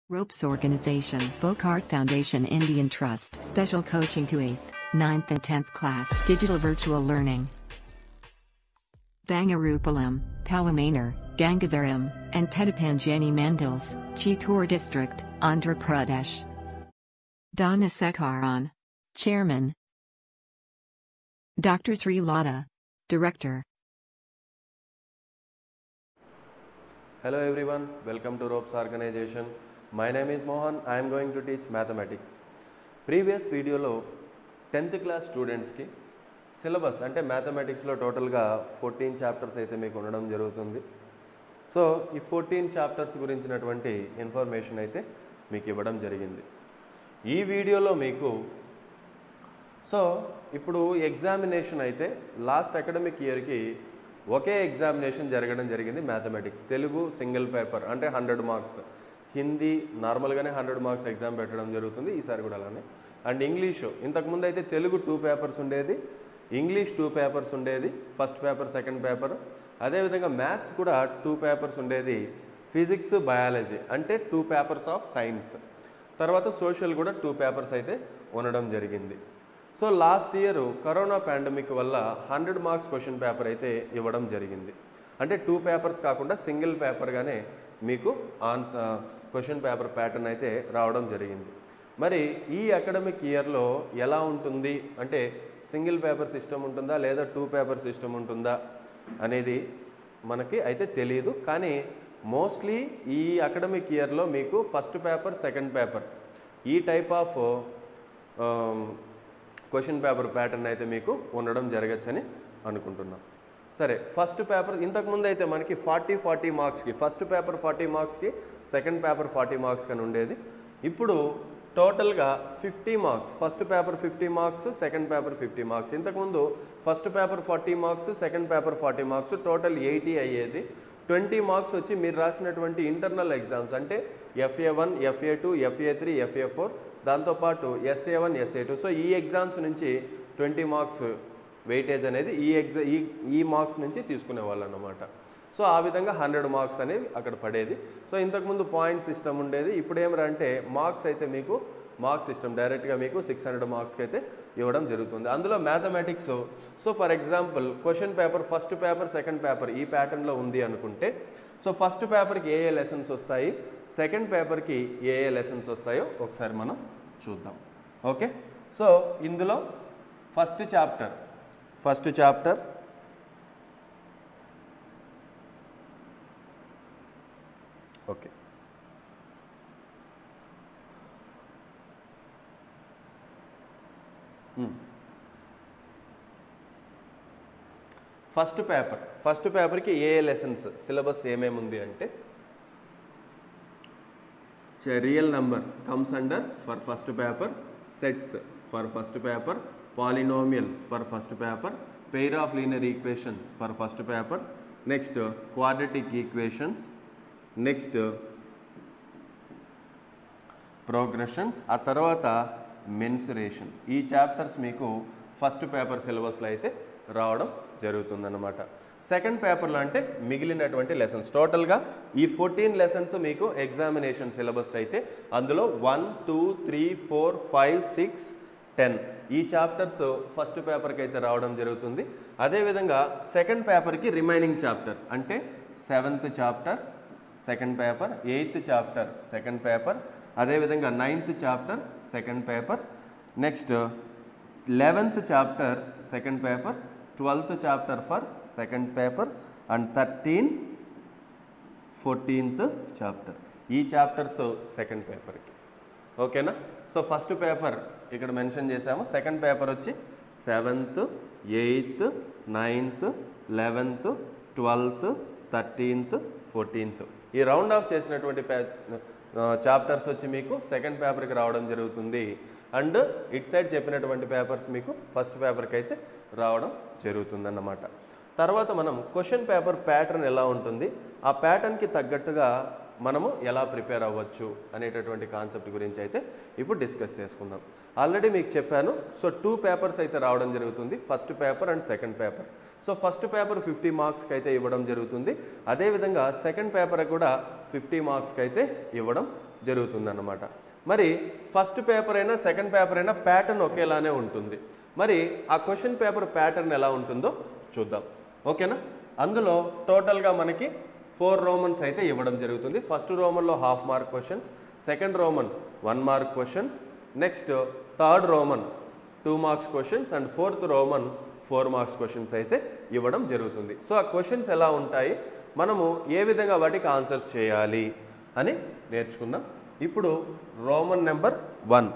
Ropes Organization, Vocart Foundation Indian Trust, Special Coaching to 8th, 9th and 10th Class, Digital Virtual Learning. Bangarupalam, Palamanar, Gangavaram, and Petapanjani Mandals, Chittor District, Andhra Pradesh. Donna Sekaran. Chairman. Dr. Sri Lada. Director. Hello everyone, welcome to Ropes Organization. My name is Mohan, I am going to teach mathematics. Previous వీడియోలో tenth class స్టూడెంట్స్కి syllabus అంటే మ్యాథమెటిక్స్లో టోటల్గా fourteen chapters అయితే మీకు ఉండడం జరుగుతుంది so ఈ ఫోర్టీన్ చాప్టర్స్ గురించినటువంటి ఇన్ఫర్మేషన్ అయితే మీకు ఇవ్వడం జరిగింది ఈ వీడియోలో మీకు సో ఇప్పుడు ఎగ్జామినేషన్ అయితే లాస్ట్ అకాడమిక్ ఇయర్కి ఒకే ఎగ్జామినేషన్ జరగడం జరిగింది మ్యాథమెటిక్స్ తెలుగు సింగిల్ పేపర్ అంటే హండ్రెడ్ మార్క్స్ హిందీ నార్మల్గానే హండ్రెడ్ మార్క్స్ ఎగ్జామ్ పెట్టడం జరుగుతుంది ఈసారి కూడా అలానే అండ్ ఇంగ్లీషు ఇంతకుముందు అయితే తెలుగు టూ పేపర్స్ ఉండేది ఇంగ్లీష్ టూ పేపర్స్ ఉండేది ఫస్ట్ పేపర్ సెకండ్ పేపర్ అదేవిధంగా మ్యాథ్స్ కూడా టూ పేపర్స్ ఉండేది ఫిజిక్స్ బయాలజీ అంటే టూ పేపర్స్ ఆఫ్ సైన్స్ తర్వాత సోషల్ కూడా టూ పేపర్స్ అయితే ఉండడం జరిగింది so last year corona pandemic వల్ల హండ్రెడ్ మార్క్స్ క్వశ్చన్ పేపర్ అయితే ఇవ్వడం జరిగింది అంటే టూ పేపర్స్ కాకుండా సింగిల్ పేపర్గానే మీకు ఆన్సర్ క్వశ్చన్ పేపర్ ప్యాటర్న్ అయితే రావడం జరిగింది మరి ఈ అకాడమిక్ ఇయర్లో ఎలా ఉంటుంది అంటే సింగిల్ పేపర్ సిస్టమ్ ఉంటుందా లేదా టూ పేపర్ సిస్టమ్ ఉంటుందా అనేది మనకి అయితే తెలియదు కానీ మోస్ట్లీ ఈ అకాడమిక్ ఇయర్లో మీకు ఫస్ట్ పేపర్ సెకండ్ పేపర్ ఈ type of question paper pattern అయితే మీకు ఉండడం జరగచ్చని అనుకుంటున్నాం సరే ఫస్ట్ పేపర్ ఇంతకుముందు అయితే మనకి ఫార్టీ ఫార్టీ మార్క్స్కి ఫస్ట్ పేపర్ ఫార్టీ మార్క్స్కి సెకండ్ పేపర్ ఫార్టీ మార్క్స్ అని ఉండేది ఇప్పుడు టోటల్గా fifty marks first paper fifty marks second paper fifty marks ఇంతకుముందు first paper forty marks second paper forty marks total eighty అయ్యేది ట్వంటీ మార్క్స్ వచ్చి మీరు రాసినటువంటి ఇంటర్నల్ ఎగ్జామ్స్ అంటే FA one FA two FA three FA four దాంతోపాటు SA one SA two so ఈ exams నుంచి twenty marks weightage అనేది ఈ ఎగ్జా ఈ ఈ మార్క్స్ నుంచి తీసుకునేవాళ్ళు అన్నమాట సో ఆ విధంగా హండ్రెడ్ మార్క్స్ అనేవి అక్కడ పడేది సో ఇంతకుముందు పాయింట్ సిస్టమ్ ఉండేది ఇప్పుడు ఏమంటే మార్క్స్ అయితే మీకు మార్క్స్ సిస్టమ్ డైరెక్ట్గా మీకు సిక్స్ హండ్రెడ్ మార్క్స్కి అయితే ఇవ్వడం జరుగుతుంది అందులో mathematics so for example question paper first paper second paper ఈ ప్యాటర్న్లో ఉంది అనుకుంటే సో ఫస్ట్ పేపర్కి ఏ ఏ లెసన్స్ వస్తాయి సెకండ్ పేపర్కి ఏ ఏ లెసన్స్ వస్తాయో ఒకసారి మనం చూద్దాం ఓకే సో ఇందులో first chapter first chapter okay first paper ఫస్ట్ పేపర్కి ఏ ఏ లెసన్స్ సిలబస్ ఏమేమి ఉంది అంటే real numbers comes under for first paper sets for first paper polynomials for first paper pair of linear equations for first paper next quadratic equations next progressions ఆ తర్వాత mensuration ఈ చాప్టర్స్ మీకు first paper సిలబస్లో అయితే రావడం జరుగుతుందన్నమాట second పేపర్లో అంటే మిగిలినటువంటి లెసన్స్ టోటల్గా ఈ ఫోర్టీన్ లెసన్స్ మీకు ఎగ్జామినేషన్ సిలబస్ అయితే అందులో one two three four five six ten ఈ చాప్టర్స్ ఫస్ట్ పేపర్కి అయితే రావడం జరుగుతుంది అదేవిధంగా సెకండ్ పేపర్కి రిమైనింగ్ చాప్టర్స్ అంటే seventh chapter second paper eighth chapter second paper అదేవిధంగా ninth chapter second paper next eleventh chapter second paper twelfth chapter for second paper and thirteen fourteenth chapter ఈ chapters second పేపర్కి ఓకేనా so first paper ఇక్కడ mention చేసాము second paper వచ్చి seventh eighth ninth eleventh twelfth thirteenth fourteenth ఈ round off చేసినటువంటి chapters వచ్చి మీకు సెకండ్ పేపర్కి రావడం జరుగుతుంది అండ్ ఇట్ సైడ్ చెప్పినటువంటి పేపర్స్ మీకు ఫస్ట్ పేపర్కి అయితే రావడం జరుగుతుందన్నమాట తర్వాత మనం క్వశ్చన్ పేపర్ ప్యాటర్న్ ఎలా ఉంటుంది ఆ ప్యాటర్న్కి తగ్గట్టుగా మనము ఎలా ప్రిపేర్ అవ్వచ్చు అనేటటువంటి కాన్సెప్ట్ గురించి అయితే ఇప్పుడు డిస్కస్ చేసుకుందాం ఆల్రెడీ మీకు చెప్పాను సో టూ పేపర్స్ అయితే రావడం జరుగుతుంది first paper and second paper so first paper fifty మార్క్స్కి అయితే ఇవ్వడం జరుగుతుంది అదేవిధంగా సెకండ్ పేపర్ కూడా ఫిఫ్టీ మార్క్స్కి అయితే ఇవ్వడం జరుగుతుందన్నమాట మరి ఫస్ట్ పేపర్ అయినా సెకండ్ పేపర్ అయినా ప్యాటర్న్ ఒకేలానే ఉంటుంది మరి ఆ క్వశ్చన్ పేపర్ ప్యాటర్న్ ఎలా ఉంటుందో చూద్దాం ఓకేనా అందులో టోటల్గా మనకి ఫోర్ రోమన్స్ అయితే ఇవ్వడం జరుగుతుంది ఫస్ట్ రోమన్లో half mark questions second roman one mark questions next third roman two marks questions and fourth roman four marks questions అయితే ఇవ్వడం జరుగుతుంది సో ఆ క్వశ్చన్స్ ఎలా ఉంటాయి మనము ఏ విధంగా వాటికి ఆన్సర్స్ చేయాలి అని నేర్చుకుందాం ఇప్పుడు roman number one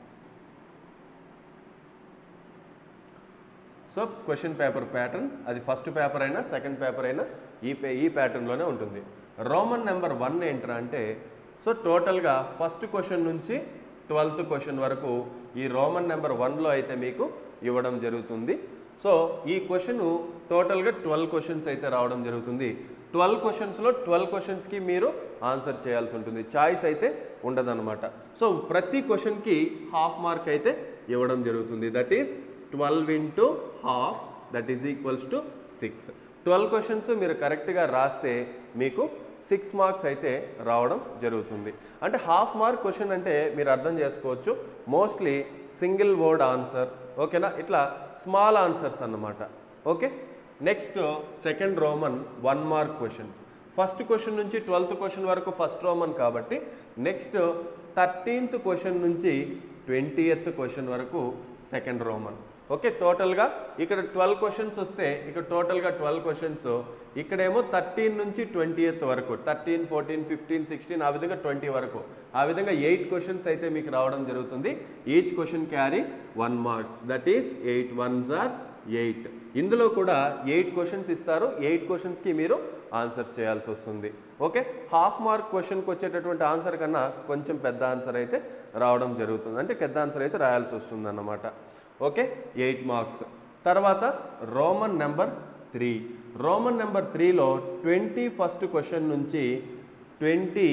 so question paper pattern అది ఫస్ట్ పేపర్ అయినా సెకండ్ పేపర్ అయినా ఈ పే ఈ ప్యాటర్న్లోనే ఉంటుంది రోమన్ నెంబర్ వన్ ఏంట్రా అంటే సో టోటల్గా ఫస్ట్ క్వశ్చన్ నుంచి ట్వెల్త్ క్వశ్చన్ వరకు ఈ రోమన్ నెంబర్ వన్లో అయితే మీకు ఇవ్వడం జరుగుతుంది సో ఈ క్వశ్చన్ టోటల్గా ట్వెల్వ్ క్వశ్చన్స్ అయితే రావడం జరుగుతుంది ట్వెల్వ్ క్వశ్చన్స్లో ట్వెల్వ్ క్వశ్చన్స్కి మీరు ఆన్సర్ చేయాల్సి ఉంటుంది చాయిస్ అయితే ఉండదన్నమాట సో ప్రతి క్వశ్చన్కి హాఫ్ మార్క్ అయితే ఇవ్వడం జరుగుతుంది that is twelve into half that is equals to six twelve questions మీరు కరెక్ట్గా రాస్తే మీకు సిక్స్ మార్క్స్ అయితే రావడం జరుగుతుంది అంటే హాఫ్ మార్క్ క్వశ్చన్ అంటే మీరు అర్థం చేసుకోవచ్చు మోస్ట్లీ సింగిల్ వర్డ్ ఆన్సర్ ఓకేనా ఇట్లా స్మాల్ ఆన్సర్స్ అన్నమాట okay next second roman one mark questions first question నుంచి ట్వెల్త్ క్వశ్చన్ వరకు ఫస్ట్ రోమన్ కాబట్టి నెక్స్ట్ థర్టీన్త్ క్వశ్చన్ నుంచి ట్వంటీయత్ క్వశ్చన్ వరకు సెకండ్ రోమన్ ఓకే టోటల్గా ఇక్కడ ట్వెల్వ్ క్వశ్చన్స్ వస్తే ఇక్కడ టోటల్గా ట్వెల్వ్ క్వశ్చన్స్ ఇక్కడేమో థర్టీన్ నుంచి ట్వంటీ వరకు థర్టీన్ ఫోర్టీన్ ఫిఫ్టీన్ సిక్స్టీన్ ఆ విధంగా ట్వంటీ వరకు ఆ విధంగా ఎయిట్ క్వశ్చన్స్ అయితే మీకు రావడం జరుగుతుంది each question carry one marks that is eight ones or eight ఇందులో కూడా ఎయిట్ క్వశ్చన్స్ ఇస్తారు ఎయిట్ క్వశ్చన్స్కి మీరు ఆన్సర్స్ చేయాల్సి వస్తుంది ఓకే హాఫ్ మార్క్ క్వశ్చన్కి వచ్చేటటువంటి ఆన్సర్ కన్నా కొంచెం పెద్ద ఆన్సర్ అయితే రావడం జరుగుతుంది అంటే పెద్ద ఆన్సర్ అయితే రాయాల్సి వస్తుంది అన్నమాట ఓకే ఎయిట్ మార్క్స్ తర్వాత roman number three roman number త్రీలో ట్వంటీ ఫస్ట్ క్వశ్చన్ నుంచి ట్వంటీ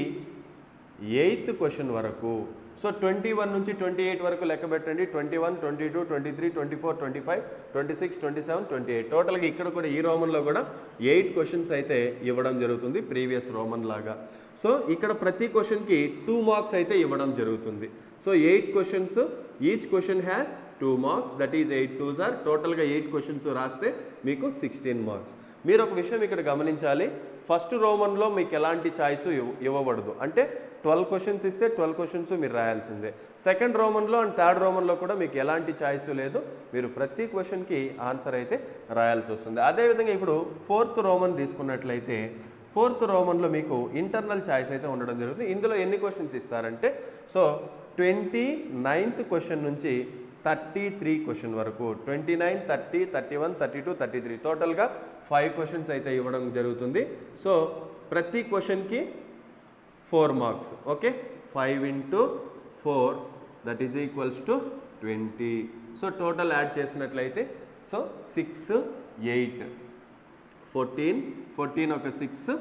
ఎయిత్ క్వశ్చన్ వరకు సో ట్వంటీ వన్ నుంచి ట్వంటీ ఎయిట్ వరకు లెక్క పెట్టండి twenty one twenty two twenty three twenty four twenty five twenty six twenty seven twenty eight టోటల్గా ఇక్కడ కూడా ఈ రోమన్లో కూడా ఎయిట్ క్వశ్చన్స్ అయితే ఇవ్వడం జరుగుతుంది ప్రీవియస్ రోమన్ లాగా సో ఇక్కడ ప్రతి క్వశ్చన్కి టూ మార్క్స్ అయితే ఇవ్వడం జరుగుతుంది so eight questions each question has two marks that is eight twos or టోటల్గా ఎయిట్ క్వశ్చన్స్ రాస్తే మీకు సిక్స్టీన్ మార్క్స్ మీరు ఒక విషయం ఇక్కడ గమనించాలి ఫస్ట్ రోమన్లో మీకు ఎలాంటి ఛాయిస్ ఇవ్వబడదు అంటే ట్వెల్వ్ క్వశ్చన్స్ ఇస్తే ట్వెల్వ్ క్వశ్చన్స్ మీరు రాయాల్సిందే సెకండ్ రోమన్లో అండ్ థర్డ్ రోమన్లో కూడా మీకు ఎలాంటి ఛాయిస్ లేదు మీరు ప్రతి క్వశ్చన్కి ఆన్సర్ అయితే రాయాల్సి వస్తుంది అదేవిధంగా ఇప్పుడు ఫోర్త్ రోమన్ తీసుకున్నట్లయితే ఫోర్త్ రోమన్లో మీకు ఇంటర్నల్ ఛాయిస్ అయితే ఉండడం జరుగుతుంది ఇందులో ఎన్ని క్వశ్చన్స్ ఇస్తారంటే సో ట్వంటీ నైన్త్ క్వశ్చన్ నుంచి థర్టీ త్రీ క్వశ్చన్ వరకు twenty nine thirty thirty one thirty two thirty three టోటల్గా ఫైవ్ క్వశ్చన్స్ అయితే ఇవ్వడం జరుగుతుంది సో ప్రతి క్వశ్చన్కి four marks okay five into four that is equals to twenty so total add చేసినట్లయితే so six eight fourteen fourteen ఒక six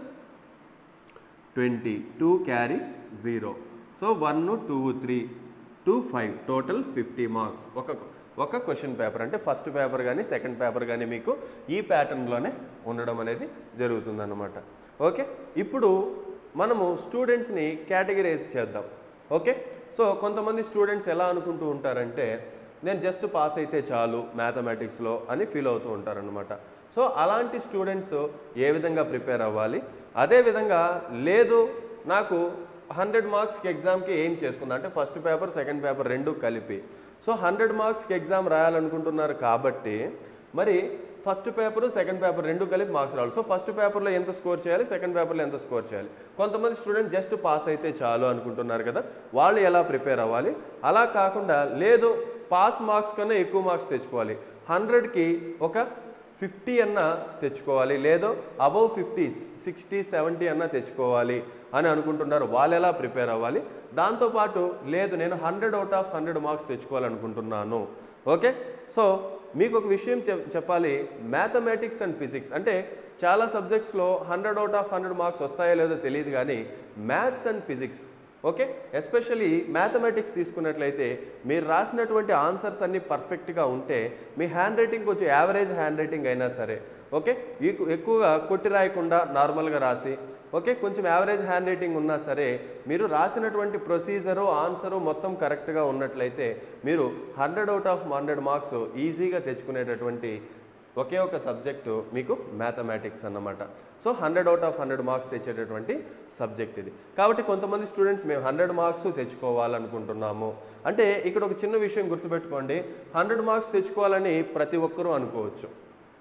twenty two carry zero so one two three two five total fifty marks ఒక ఒక question paper అంటే first paper కానీ second paper కానీ మీకు ఈ ప్యాటర్న్లోనే ఉండడం అనేది జరుగుతుందన్నమాట ఓకే ఇప్పుడు మనము స్టూడెంట్స్ని కేటగిరైజ్ చేద్దాం ఓకే సో కొంతమంది స్టూడెంట్స్ ఎలా అనుకుంటూ ఉంటారంటే నేను జస్ట్ పాస్ అయితే చాలు మ్యాథమెటిక్స్లో అని ఫీల్ అవుతూ ఉంటారనమాట సో అలాంటి స్టూడెంట్స్ ఏ విధంగా ప్రిపేర్ అవ్వాలి అదేవిధంగా లేదు నాకు హండ్రెడ్ మార్క్స్కి ఎగ్జామ్కి ఏం చేసుకుందా అంటే ఫస్ట్ పేపర్ సెకండ్ పేపర్ రెండు కలిపి సో హండ్రెడ్ మార్క్స్కి ఎగ్జామ్ రాయాలనుకుంటున్నారు కాబట్టి మరి ఫస్ట్ పేపర్ సెకండ్ పేపర్ రెండు కలిపి మార్క్స్ రావాలి సో ఫస్ట్ పేపర్లో ఎంత స్కోర్ చేయాలి సెకండ్ పేపర్లో ఎంత స్కోర్ చేయాలి కొంతమంది స్టూడెంట్ జస్ట్ పాస్ అయితే చాలు అనుకుంటున్నారు కదా వాళ్ళు ఎలా ప్రిపేర్ అవ్వాలి అలా కాకుండా లేదు పాస్ మార్క్స్ కన్నా ఎక్కువ మార్క్స్ తెచ్చుకోవాలి హండ్రెడ్కి ఒక ఫిఫ్టీ అన్న తెచ్చుకోవాలి లేదో అబౌవ్ ఫిఫ్టీ సిక్స్టీ సెవెంటీ అన్న తెచ్చుకోవాలి అని అనుకుంటున్నారు వాళ్ళు ఎలా ప్రిపేర్ అవ్వాలి దాంతోపాటు లేదు నేను hundred out of hundred marks తెచ్చుకోవాలనుకుంటున్నాను ఓకే సో మీకు ఒక విషయం చెప్- చెప్పాలి మ్యాథమెటిక్స్ అండ్ ఫిజిక్స్ అంటే చాలా సబ్జెక్ట్స్లో hundred out of hundred marks వస్తాయో లేదో తెలియదు కానీ maths and physics okay especially mathematics తీసుకున్నట్లయితే మీరు రాసినటువంటి ఆన్సర్స్ అన్నీ పర్ఫెక్ట్గా ఉంటే మీ హ్యాండ్ రైటింగ్ కొంచెం యావరేజ్ హ్యాండ్ రైటింగ్ అయినా సరే ఓకే ఎక్కు- ఎక్కువగా కొట్టి రాయకుండా నార్మల్గా రాసి ఓకే కొంచెం యావరేజ్ హ్యాండ్ రైటింగ్ ఉన్నా సరే మీరు రాసినటువంటి ప్రొసీజరు ఆన్సరు మొత్తం కరెక్ట్గా ఉన్నట్లయితే మీరు hundred out of hundred marks ఈజీగా తెచ్చుకునేటటువంటి ఒకే ఒక సబ్జెక్టు మీకు మ్యాథమెటిక్స్ అన్నమాట so hundred out of hundred marks తెచ్చేటటువంటి సబ్జెక్ట్ ఇది కాబట్టి కొంతమంది స్టూడెంట్స్ మేము హండ్రెడ్ మార్క్స్ తెచ్చుకోవాలనుకుంటున్నాము అంటే ఇక్కడ ఒక చిన్న విషయం గుర్తుపెట్టుకోండి హండ్రెడ్ మార్క్స్ తెచ్చుకోవాలని ప్రతి ఒక్కరూ అనుకోవచ్చు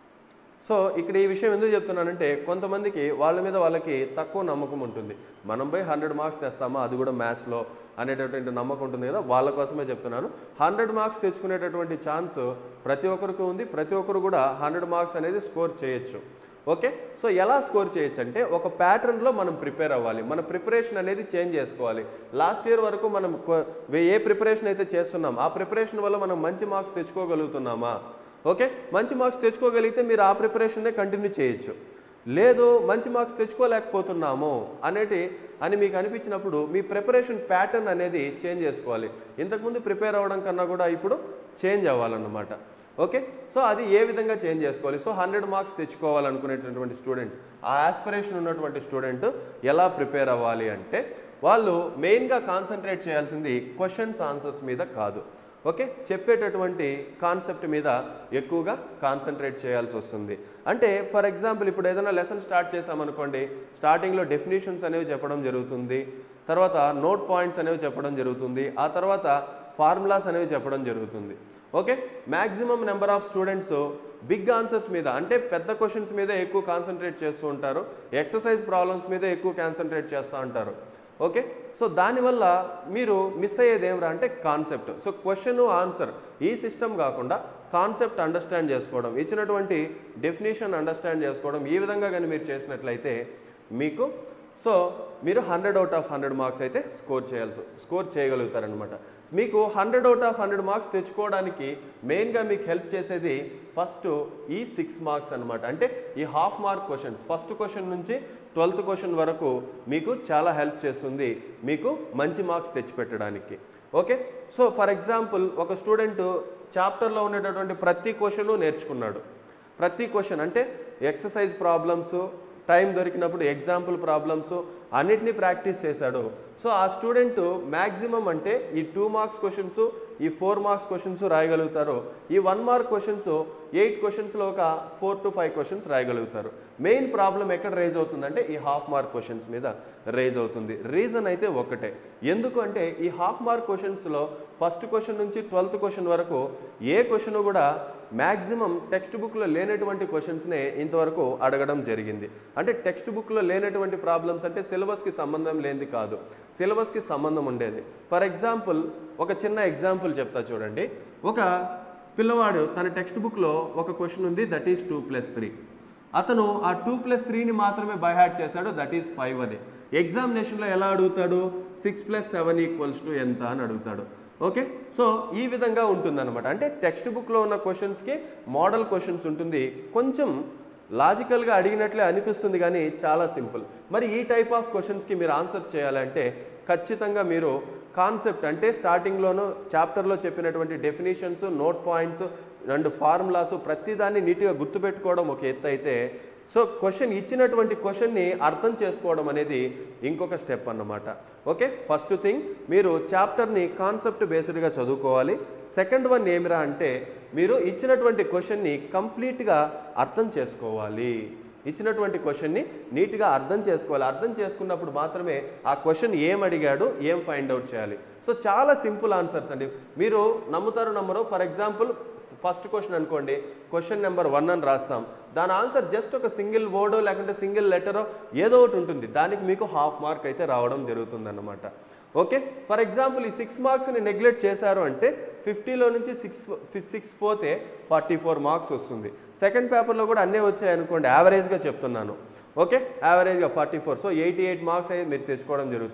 సో ఇక్కడ ఈ విషయం ఎందుకు చెప్తున్నానంటే కొంతమందికి వాళ్ళ మీద వాళ్ళకి తక్కువ నమ్మకం ఉంటుంది మనం పోయి హండ్రెడ్ మార్క్స్ తెస్తామా అది కూడా మ్యాథ్స్లో అనేటటువంటి నమ్మకం ఉంటుంది కదా వాళ్ళ కోసమే చెప్తున్నాను హండ్రెడ్ మార్క్స్ తెచ్చుకునేటటువంటి ఛాన్స్ ప్రతి ఒక్కరికి ఉంది ప్రతి ఒక్కరు కూడా హండ్రెడ్ మార్క్స్ అనేది స్కోర్ చేయొచ్చు ఓకే సో ఎలా స్కోర్ చేయొచ్చు అంటే ఒక ప్యాటర్న్లో మనం ప్రిపేర్ అవ్వాలి మన ప్రిపరేషన్ అనేది చేంజ్ చేసుకోవాలి లాస్ట్ ఇయర్ వరకు మనం కొ- ఏ ప్రిపరేషన్ అయితే చేస్తున్నాం ఆ ప్రిపరేషన్ వల్ల మనం మంచి మార్క్స్ తెచ్చుకోగలుగుతున్నామా ఓకే మంచి మార్క్స్ తెచ్చుకోగలిగితే మీరు ఆ ప్రిపరేషన్నే కంటిన్యూ చేయొచ్చు లేదు మంచి మార్క్స్ తెచ్చుకోలేకపోతున్నాము అనేటి అని మీకు అనిపించినప్పుడు మీ ప్రిపరేషన్ ప్యాటర్న్ అనేది చేంజ్ చేసుకోవాలి ఇంతకుముందు ప్రిపేర్ అవ్వడం కన్నా కూడా ఇప్పుడు చేంజ్ అవ్వాలన్నమాట ఓకే సో అది ఏ విధంగా చేంజ్ చేసుకోవాలి సో హండ్రెడ్ మార్క్స్ తెచ్చుకోవాలనుకునేటటువంటి స్టూడెంట్ ఆ ఆస్పిరేషన్ ఉన్నటువంటి స్టూడెంట్ ఎలా ప్రిపేర్ అవ్వాలి అంటే వాళ్ళు మెయిన్గా కాన్సన్ట్రేట్ చేయాల్సింది క్వశ్చన్స్ ఆన్సర్స్ మీద కాదు ఓకే చెప్పేటటువంటి కాన్సెప్ట్ మీద ఎక్కువగా కాన్సన్ట్రేట్ చేయాల్సి వస్తుంది అంటే ఫర్ ఎగ్జాంపుల్ ఇప్పుడు ఏదైనా లెసన్ స్టార్ట్ చేసామనుకోండి స్టార్టింగ్లో డెఫినేషన్స్ అనేవి చెప్పడం జరుగుతుంది తర్వాత నోట్ పాయింట్స్ అనేవి చెప్పడం జరుగుతుంది ఆ తర్వాత ఫార్ములాస్ అనేవి చెప్పడం జరుగుతుంది okay maximum number of students big answers మీద అంటే పెద్ద క్వశ్చన్స్ మీద ఎక్కువ కాన్సన్ట్రేట్ చేస్తూ ఉంటారు ఎక్సర్సైజ్ ప్రాబ్లమ్స్ మీద ఎక్కువ కాన్సన్ట్రేట్ చేస్తూ ఉంటారు ఓకే సో దానివల్ల మీరు మిస్ అయ్యేది ఏమరా అంటే కాన్సెప్ట్ సో క్వశ్చన్ ఆన్సర్ ఈ సిస్టమ్ కాకుండా కాన్సెప్ట్ అండర్స్టాండ్ చేసుకోవడం ఇచ్చినటువంటి డెఫినేషన్ అండర్స్టాండ్ చేసుకోవడం ఈ విధంగా కానీ మీరు చేసినట్లయితే మీకు సో మీరు hundred out of hundred marks అయితే స్కోర్ చేయాల్సి స్కోర్ చేయగలుగుతారనమాట మీకు hundred out of hundred marks తెచ్చుకోవడానికి మెయిన్గా మీకు హెల్ప్ చేసేది ఫస్ట్ ఈ సిక్స్ మార్క్స్ అనమాట అంటే ఈ half mark questions first question నుంచి ట్వెల్త్ క్వశ్చన్ వరకు మీకు చాలా హెల్ప్ చేస్తుంది మీకు మంచి మార్క్స్ తెచ్చిపెట్టడానికి ఓకే సో ఫర్ ఎగ్జాంపుల్ ఒక స్టూడెంట్ చాప్టర్లో ఉండేటటువంటి ప్రతి క్వశ్చను నేర్చుకున్నాడు ప్రతి క్వశ్చన్ అంటే ఎక్సర్సైజ్ ప్రాబ్లమ్స్ టైం దొరికినప్పుడు ఎగ్జాంపుల్ ప్రాబ్లమ్స్ అన్నిటినీ ప్రాక్టీస్ చేశాడు సో ఆ స్టూడెంట్ మ్యాక్సిమం అంటే ఈ టూ మార్క్స్ క్వశ్చన్స్ ఈ ఫోర్ మార్క్స్ క్వశ్చన్స్ రాయగలుగుతారు ఈ వన్ మార్క్ క్వశ్చన్స్ ఎయిట్ క్వశ్చన్స్లో ఒక four to five questions రాయగలుగుతారు main problem ఎక్కడ రైజ్ అవుతుందంటే ఈ హాఫ్ మార్క్ క్వశ్చన్స్ మీద రైజ్ అవుతుంది రీజన్ అయితే ఒకటే ఎందుకు అంటే ఈ హాఫ్ మార్క్ క్వశ్చన్స్లో ఫస్ట్ క్వశ్చన్ నుంచి ట్వెల్త్ క్వశ్చన్ వరకు ఏ క్వశ్చన్ కూడా మ్యాక్సిమం టెక్స్ట్ బుక్లో లేనటువంటి క్వశ్చన్స్నే ఇంతవరకు అడగడం జరిగింది అంటే టెక్స్ట్ బుక్లో లేనటువంటి ప్రాబ్లమ్స్ అంటే సిలబస్కి సంబంధం లేనిది కాదు సిలబస్కి సంబంధం ఉండేది ఫర్ ఎగ్జాంపుల్ ఒక చిన్న ఎగ్జాంపుల్ చెప్తా చూడండి ఒక పిల్లవాడు తన టెక్స్ట్ బుక్లో ఒక క్వశ్చన్ ఉంది that is two plus three అతను ఆ టూ ప్లస్ త్రీని మాత్రమే బైహార్ట్ చేశాడు దట్ ఈస్ ఫైవ్ అని ఎగ్జామినేషన్లో ఎలా అడుగుతాడు six plus seven equals to ఎంత అని అడుగుతాడు ఓకే సో ఈ విధంగా ఉంటుందన్నమాట అంటే టెక్స్ట్ బుక్లో ఉన్న క్వశ్చన్స్కి మోడల్ క్వశ్చన్స్ ఉంటుంది కొంచెం లాజికల్గా అడిగినట్లే అనిపిస్తుంది కానీ చాలా సింపుల్ మరి ఈ టైప్ ఆఫ్ క్వశ్చన్స్కి మీరు ఆన్సర్స్ చేయాలంటే ఖచ్చితంగా మీరు కాన్సెప్ట్ అంటే స్టార్టింగ్లోనూ చాప్టర్లో చెప్పినటువంటి definitions note points and formulas ప్రతిదాన్ని నీట్గా గుర్తుపెట్టుకోవడం ఒక ఎత్తు అయితే సో క్వశ్చన్ ఇచ్చినటువంటి క్వశ్చన్ని అర్థం చేసుకోవడం అనేది ఇంకొక స్టెప్ అన్నమాట ఓకే ఫస్ట్ థింగ్ మీరు చాప్టర్ని కాన్సెప్ట్ బేస్డ్గా చదువుకోవాలి సెకండ్ వన్ ఏమిరా అంటే మీరు ఇచ్చినటువంటి క్వశ్చన్ని కంప్లీట్గా అర్థం చేసుకోవాలి ఇచ్చినటువంటి క్వశ్చన్ని నీట్గా అర్థం చేసుకోవాలి అర్థం చేసుకున్నప్పుడు మాత్రమే ఆ క్వశ్చన్ ఏం అడిగాడు ఏం ఫైండ్ అవుట్ చేయాలి సో చాలా సింపుల్ ఆన్సర్స్ అండి మీరు నమ్ముతారో నమ్మరో ఫర్ ఎగ్జాంపుల్ ఫస్ట్ క్వశ్చన్ అనుకోండి క్వశ్చన్ నెంబర్ వన్ అని రాస్తాం దాని ఆన్సర్ జస్ట్ ఒక సింగిల్ వర్డో లేకుంటే సింగిల్ లెటరో ఏదో ఒకటి ఉంటుంది దానికి మీకు హాఫ్ మార్క్ అయితే రావడం జరుగుతుంది ఓకే ఫర్ ఎగ్జాంపుల్ ఈ సిక్స్ మార్క్స్ని నెగ్లెక్ట్ చేశారు అంటే ఫిఫ్టీలో నుంచి సిక్స్ సిక్స్ పోతే ఫార్టీ ఫోర్ మార్క్స్ వస్తుంది సెకండ్ పేపర్లో కూడా అన్నీ వచ్చాయి అనుకోండి యావరేజ్గా చెప్తున్నాను ఓకే యావరేజ్గా forty four so eighty eight marks అయితే మీరు తెచ్చుకోవడం జరుగుతుంది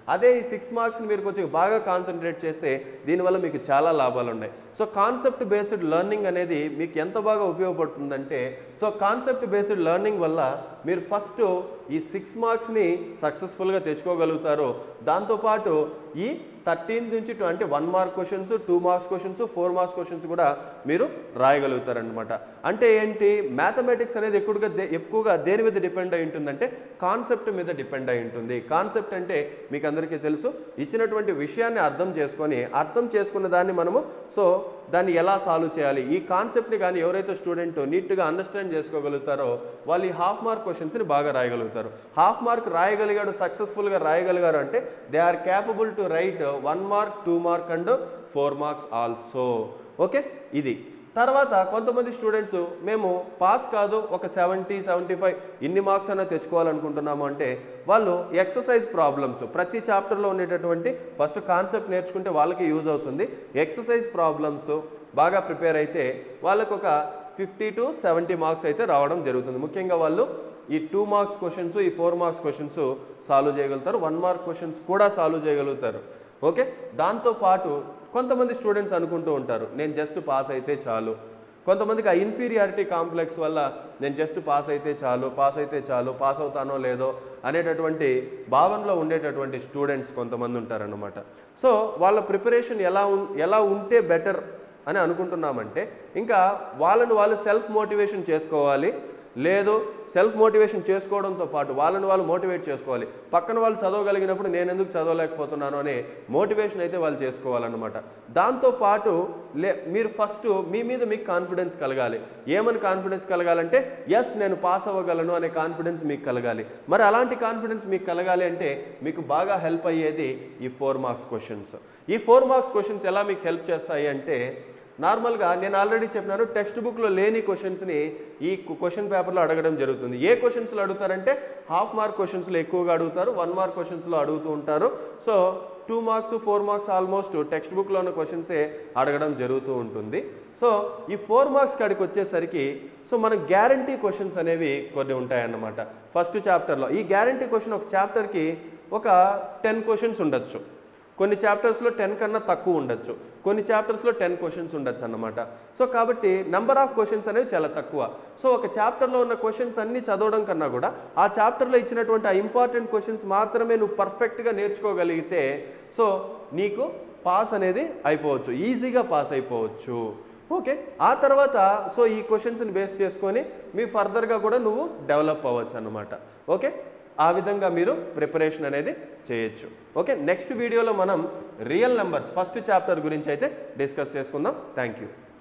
అదే ఈ సిక్స్ మార్క్స్ని మీరు కొంచెం బాగా కాన్సన్ట్రేట్ చేస్తే దీనివల్ల మీకు చాలా లాభాలు ఉన్నాయి సో కాన్సెప్ట్ బేస్డ్ లెర్నింగ్ అనేది మీకు ఎంత బాగా ఉపయోగపడుతుందంటే సో కాన్సెప్ట్ బేస్డ్ లెర్నింగ్ వల్ల మీరు ఫస్ట్ ఈ సిక్స్ మార్క్స్ని సక్సెస్ఫుల్గా తెచ్చుకోగలుగుతారు దాంతోపాటు ఈ థర్టీన్ నుంచి టు- అంటే one mark questions two marks questions four marks questions కూడా మీరు రాయగలుగుతారనమాట అంటే ఏంటి మ్యాథమెటిక్స్ అనేది ఎక్కువగా దే- ఎక్కువగా దేని మీద డిపెండ్ అయి ఉంటుందంటే కాన్సెప్ట్ మీద డిపెండ్ అయి ఉంటుంది కాన్సెప్ట్ అంటే మీకు అందరికీ తెలుసు ఇచ్చినటువంటి విషయాన్ని అర్థం చేసుకొని అర్థం చేసుకున్న దాన్ని మనము సో దాన్ని ఎలా సాల్వ్ చేయాలి ఈ కాన్సెప్ట్ని కానీ ఎవరైతే స్టూడెంట్ నీట్గా అండర్స్టాండ్ చేసుకోగలుగుతారో వాళ్ళు ఈ హాఫ్ మార్క్ క్వశ్చన్స్ని బాగా రాయగలుగుతారు హాఫ్ మార్క్ రాయగలిగాడు సక్సెస్ఫుల్గా రాయగలిగారు అంటే they are capable to write one mark two mark and four marks also okay ఇది తర్వాత కొంతమంది స్టూడెంట్స్ మేము పాస్ కాదు ఒక సెవెంటీ సెవెంటీ ఫైవ్ ఇన్ని మార్క్స్ అయినా తెచ్చుకోవాలనుకుంటున్నాము అంటే వాళ్ళు ఎక్సర్సైజ్ ప్రాబ్లమ్స్ ప్రతి చాప్టర్లో ఉండేటటువంటి ఫస్ట్ కాన్సెప్ట్ నేర్చుకుంటే వాళ్ళకి యూజ్ అవుతుంది ఎక్సర్సైజ్ ప్రాబ్లమ్స్ బాగా ప్రిపేర్ అయితే వాళ్ళకు ఒక ఫిఫ్టీ టు సెవెంటీ మార్క్స్ అయితే రావడం జరుగుతుంది ముఖ్యంగా వాళ్ళు ఈ టూ మార్క్స్ క్వశ్చన్స్ ఈ ఫోర్ మార్క్స్ క్వశ్చన్స్ సాల్వ్ చేయగలుగుతారు వన్ మార్క్ క్వశ్చన్స్ కూడా సాల్వ్ చేయగలుగుతారు ఓకే దాంతోపాటు కొంతమంది స్టూడెంట్స్ అనుకుంటూ ఉంటారు నేను జస్ట్ పాస్ అయితే చాలు కొంతమందికి ఆ ఇన్ఫీరియారిటీ కాంప్లెక్స్ వల్ల నేను జస్ట్ పాస్ అయితే చాలు పాస్ అయితే చాలు పాస్ అవుతానో లేదో అనేటటువంటి భావనలో ఉండేటటువంటి స్టూడెంట్స్ కొంతమంది ఉంటారన్నమాట సో వాళ్ళ ప్రిపరేషన్ ఎలా ఉన్ ఎలా ఉంటే బెటర్ అని అనుకుంటున్నామంటే ఇంకా వాళ్ళని వాళ్ళు సెల్ఫ్ మోటివేషన్ చేసుకోవాలి లేదు సెల్ఫ్ మోటివేషన్ చేసుకోవడంతో పాటు వాళ్ళని వాళ్ళు మోటివేట్ చేసుకోవాలి పక్కన వాళ్ళు చదవగలిగినప్పుడు నేను ఎందుకు చదవలేకపోతున్నాను అనే మోటివేషన్ అయితే వాళ్ళు చేసుకోవాలన్నమాట దాంతోపాటు లే మీరు ఫస్ట్ మీ మీద మీకు కాన్ఫిడెన్స్ కలగాలి ఏమని కాన్ఫిడెన్స్ కలగాలంటే ఎస్ నేను పాస్ అవ్వగలను అనే కాన్ఫిడెన్స్ మీకు కలగాలి మరి అలాంటి కాన్ఫిడెన్స్ మీకు కలగాలి అంటే మీకు బాగా హెల్ప్ అయ్యేది ఈ ఫోర్ మార్క్స్ క్వశ్చన్స్ ఈ ఫోర్ మార్క్స్ క్వశ్చన్స్ ఎలా మీకు హెల్ప్ చేస్తాయి అంటే నార్మల్గా నేను ఆల్రెడీ చెప్పినాను టెక్స్ట్ బుక్లో లేని క్వశ్చన్స్ని ఈ క్వశ్చన్ పేపర్లో అడగడం జరుగుతుంది ఏ క్వశ్చన్స్లో అడుగుతారంటే హాఫ్ మార్క్ క్వశ్చన్స్లో ఎక్కువగా అడుగుతారు వన్ మార్క్ క్వశ్చన్స్లో అడుగుతూ ఉంటారు so two marks four marks almost text బుక్లో ఉన్న క్వశ్చన్సే అడగడం జరుగుతూ ఉంటుంది సో ఈ ఫోర్ మార్క్స్ కాడికి వచ్చేసరికి సో మన గ్యారంటీ క్వశ్చన్స్ అనేవి కొన్ని ఉంటాయన్నమాట ఫస్ట్ చాప్టర్లో ఈ గ్యారంటీ క్వశ్చన్ ఒక చాప్టర్కి ఒక టెన్ క్వశ్చన్స్ ఉండొచ్చు కొన్ని చాప్టర్స్లో టెన్ కన్నా తక్కువ ఉండొచ్చు కొన్ని చాప్టర్స్లో టెన్ క్వశ్చన్స్ ఉండొచ్చు అన్నమాట సో కాబట్టి నెంబర్ ఆఫ్ క్వశ్చన్స్ అనేవి చాలా తక్కువ సో ఒక చాప్టర్లో ఉన్న క్వశ్చన్స్ అన్నీ చదవడం కన్నా కూడా ఆ చాప్టర్లో ఇచ్చినటువంటి ఆ ఇంపార్టెంట్ క్వశ్చన్స్ మాత్రమే నువ్వు పర్ఫెక్ట్గా నేర్చుకోగలిగితే సో నీకు పాస్ అనేది అయిపోవచ్చు ఈజీగా పాస్ అయిపోవచ్చు ఓకే ఆ తర్వాత సో ఈ క్వశ్చన్స్ని బేస్ చేసుకొని మీ ఫర్దర్గా కూడా నువ్వు డెవలప్ అవ్వచ్చు అన్నమాట ఓకే ఆ విధంగా మీరు ప్రిపరేషన్ అనేది చేయొచ్చు ఓకే నెక్స్ట్ వీడియోలో మనం రియల్ నెంబర్స్ ఫస్ట్ చాప్టర్ గురించి అయితే డిస్కస్ చేసుకుందాం థ్యాంక్ యూ